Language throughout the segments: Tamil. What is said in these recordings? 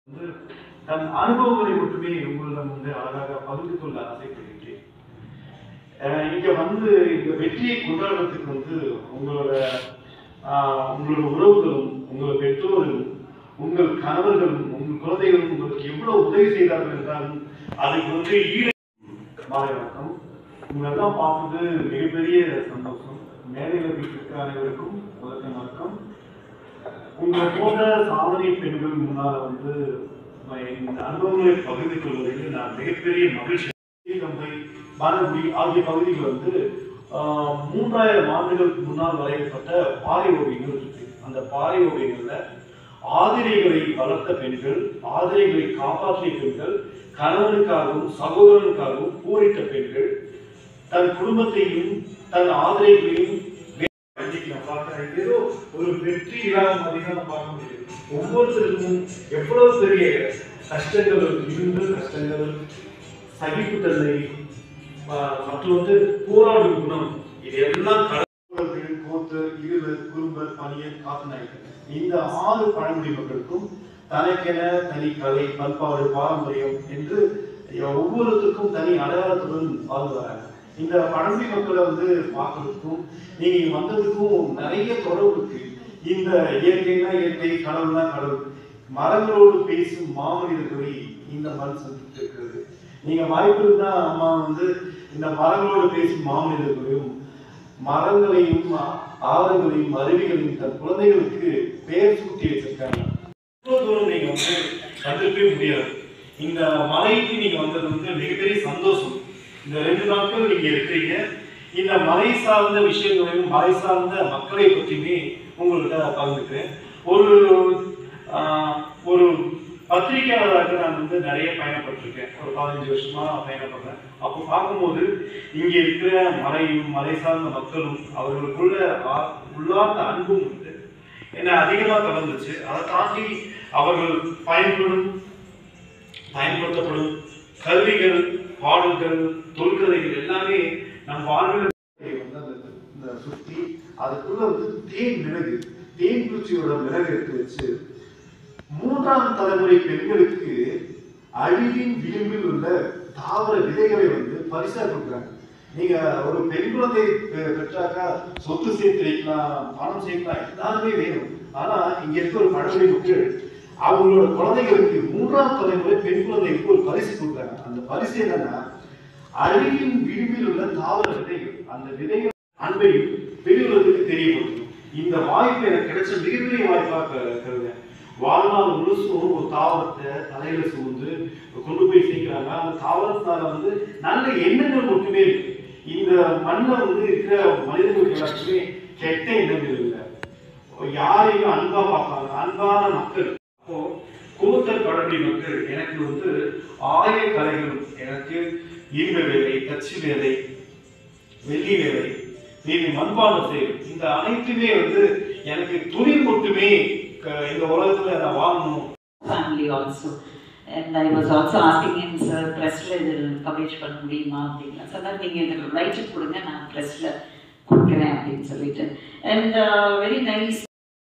வந்து தன் அனுபவங்களை மட்டுமே உங்களிடம் வந்து அழகாக பகிர்ந்து கொள்ள ஆசைப்படுகின்றேன் அஹ் இங்க வந்து இந்த வெற்றியை கொண்டாடுறதுக்கு வந்து உங்களோட ஆஹ், உங்களோட உறவுகளும் உங்களோட பெற்றோர்களும் உங்கள் கணவர்களும் உங்கள் குழந்தைகளும் உங்களுக்கு எவ்வளவு உதவி செய்தார்கள் என்றாலும் அதுக்கு வந்து ஈடு மாலை வணக்கம் உங்களெல்லாம் பார்த்தது மிகப்பெரிய சந்தோஷம் மேடையில் வீட்டிற்கு அனைவருக்கும் முதற்க வணக்கம் உங்களை போன்ற சாதனை பெண்கள் முன்னால வந்து நான் இந்த அனுபவங்களை பகிர்ந்து கொள்வதில் நான் மிகப்பெரிய மகிழ்ச்சி கம்பை பாலகுடி ஆகிய பகுதிகள் வந்து ஆஹ், மூன்றாயிரம் ஆண்டுகளுக்கு முன்னால் வரையப்பட்ட பாறை ஓவியங்கள் இருக்கு அந்த பாறை ஓவியங்கள்ல ஆதிரைகளை வளர்த்த பெண்கள் ஆதிரைகளை காப்பாற்றிய பெண்கள் கணவனுக்காகவும் சகோதரனுக்காகவும் போரிட்ட பெண்கள் தன் குடும்பத்தையும் தன் ஆதிரைகளையும் இன்னைக்கு நான் பார்க்கிறேன் ஏதோ ஒரு வெற்றி இல்லாத மாதிரி தான் நான் பார்க்க முடியுது ஒவ்வொருத்தருக்கும் எவ்வளவு பெரிய கஷ்டங்கள் இருந்து கஷ்டங்கள் சகிப்புத்தன்மை ஆஹ், மற்றும் வந்து போராடும் குணம் இது எல்லாம் கடவுளுக்கு கோத்து இருளு குறும்பர் பனியன் காத்தநாயக்கர் இந்த ஆறு பழங்குடி மக்களுக்கும் தனக்கென தனி கலை பண்பாடு பாரம்பரியம் என்று ஒவ்வொருத்தருக்கும் தனி அடையாளத்துடன் வாழ்ந்து வராங்க இந்த பழங்குடி மக்களை வந்து பார்க்கறதுக்கும் நீங்க இங்க வந்ததுக்கும் நிறைய தொடர்பு இருக்கு இந்த இயற்கைனா இயற்கை கடவுள்னா கடவுள் மரங்களோடு பேசும் மாமனிதர்களை இந்த மண் சந்தித்து இருக்கிறது நீங்க வாய்ப்பு இருந்தா அம்மா வந்து இந்த மரங்களோடு பேசும் மாமனிதர்களையும் மரங்களையும் ஆறுகளையும் அருவிகளையும் தன் குழந்தைகளுக்கு பெயர் சூட்டி வச்சிருக்காங்க இவ்வளவு தூரம் நீங்க வந்து வந்திருக்கவே முடியாது இந்த மலைக்கு நீங்க வந்தது வந்து மிகப்பெரிய சந்தோஷம் இந்த ரெண்டு நாட்கள் நீங்க இருக்கிறீங்க இந்த மலை சார்ந்த விஷயங்களையும் மலை சார்ந்த மக்களை பற்றியுமே உங்கள்கிட்ட பகிர்ந்துக்கிறேன் ஒரு ஆஹ், ஒரு பத்திரிகையாளராக நான் வந்து நிறைய பயணப்பட்டிருக்கேன் ஒரு பதினஞ்சு வருஷமா பயணப்படுறேன் அப்போ பார்க்கும்போது இங்க இருக்கிற மலையும் மலை சார்ந்த மக்களும் அவர்களுக்குள்ள ஆ- உள்ளார்ந்த அன்பும் வந்து என்னை அதிகமா கலந்துச்சு அதை தாண்டி அவர்கள் பயன்படும் பயன்படுத்தப்படும் கருவிகள் பாடல்கள் தொல்கதைகள் எல்லாமே நம் வாழ்வில் வந்து அந்த இந்த சுத்தி அதுக்குள்ள வந்து தேன் மிளகு தேன் பூச்சியோட மிளகு எடுத்து வச்சு மூன்றாம் தலைமுறை பெண்களுக்கு அழிவின் விளிம்பில் உள்ள தாவர விதைகளை வந்து பரிசா கொடுக்குறாங்க நீங்க ஒரு பெண் குழந்தை பெ- பெற்றாக்கா சொத்து சேர்த்து வைக்கலாம் பணம் சேர்க்கலாம் எல்லாருமே வேணும் ஆனா இங்க இருக்க ஒரு பழமொழி மக்கள் அவங்களோட குழந்தைகளுக்கு மூன்றாம் தலைமுறை பெண் குழந்தைகளுக்கு ஒரு பரிசு கொடுக்குறாங்க அந்த பரிசு என்னன்னா அழிவின் விளிம்பில் உள்ள தாவர விதைகள் அந்த விதைகள் அன்பையும் வெளியுலகத்துக்கு தெரியப்படுத்தும் இந்த வாய்ப்பு எனக்கு கிடைச்ச மிகப்பெரிய வாய்ப்பாக க- கருதுறேன் வாழ்நாள் முழுசும் ஒரு தாவரத்தை தலையில சுமந்து கொண்டு போய் சேர்க்கிறாங்க அந்த தாவரத்தால வந்து நல்ல எண்ணங்கள் மட்டுமே இருக்கு இந்த மண்ணில் வந்து இருக்கிற மனிதர்களுக்கு எல்லாருக்குமே கெட்ட எண்ணங்கள் இல்லை யாரையும் அன்பா பார்ப்பாங்க அன்பான மக்கள் அப்போ கூத்தல் பழங்குடி மக்கள் எனக்கு வந்து ஆய கலைகளும் எனக்கு இரும்பு வேலை தச்சு வேலை வெள்ளி வேலை நீதி மண்பாண்ட செயல் இந்த அனைத்துமே வந்து எனக்கு தொழில் மட்டுமே க- இந்த உலகத்துல நான் வாழணும் family also. And I was also asking him, sir, ப்ரெஸ்ஸில் இதில் கவரேஜ் பண்ண முடியுமா அப்படின்னு சொன்னார் நீங்கள் இதில் ரைட்டு கொடுங்க நான் ப்ரெஸ்ஸில் கொடுக்குறேன் அப்படின்னு சொல்லிட்டு அண்ட் வெரி நைஸ்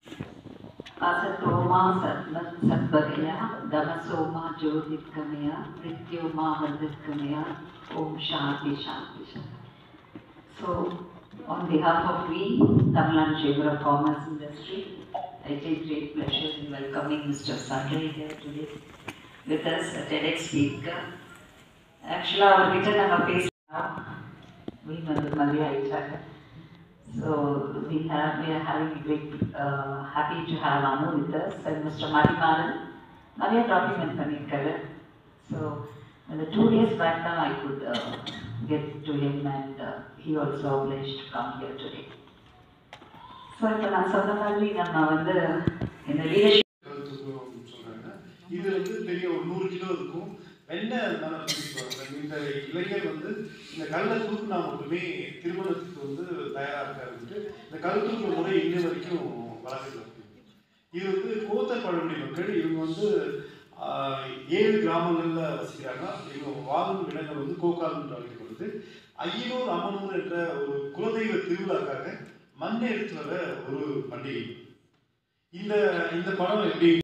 असतोमा सत्मत् सद्भगया दमसोमा ज्योतिर्गमया मृत्योमा मृदुर्गमया Om Shanti Shanti Shanti. So, on behalf of we, Tamil Nadu Chamber of Commerce Industry, I take great pleasure in welcoming Mr. Sanjay here today with us, a TEDx speaker. Actually, அவர்கிட்ட நம்ம பேசலாம் we வந்து மதிய ஆயிட்டாங்க So we have we are having a great uh, happy to have Anu with us and Mr. Marimaran. நிறைய டாக்குமெண்ட் பண்ணியிருக்காரு ஸோ அந்த டூ டேஸ் பேக் தான் I could get to him and he also obliged to come here today. So இப்போ நான் சொன்ன மாதிரி நம்ம வந்து இந்த லீடர்ஷிப் கருத்துக்கும் அப்படின்னு சொல்றாங்க இது வந்து பெரிய ஒரு நூறு கிலோ இருக்கும் வெண்ணெய் நல்லா தூக்கிட்டு இந்த இளைஞர் வந்து இந்த கல்லை தூக்குனா மட்டுமே திருமணத்துக்கு வந்து தயாரா இருக்காருன்ட்டு இந்த கல் தூக்குற முறை இன்ன வரைக்கும் வழக்கத்தில் இருக்கு இது வந்து கோத்தர் பழங்குடி மக்கள் இவங்க வந்து ஆஹ், ஏழு கிராமங்கள்ல வசிக்கிறாங்க இவங்க வாழும் இடங்கள் வந்து கோக்கால் என்று அழைக்கப்படுது ஐயனூர் அம்மனூர் என்ற ஒரு குலதெய்வ திருவிழாக்காக மண்ணை எடுத்து வர ஒரு பண்டிகை இந்த இந்த படம் எப்படி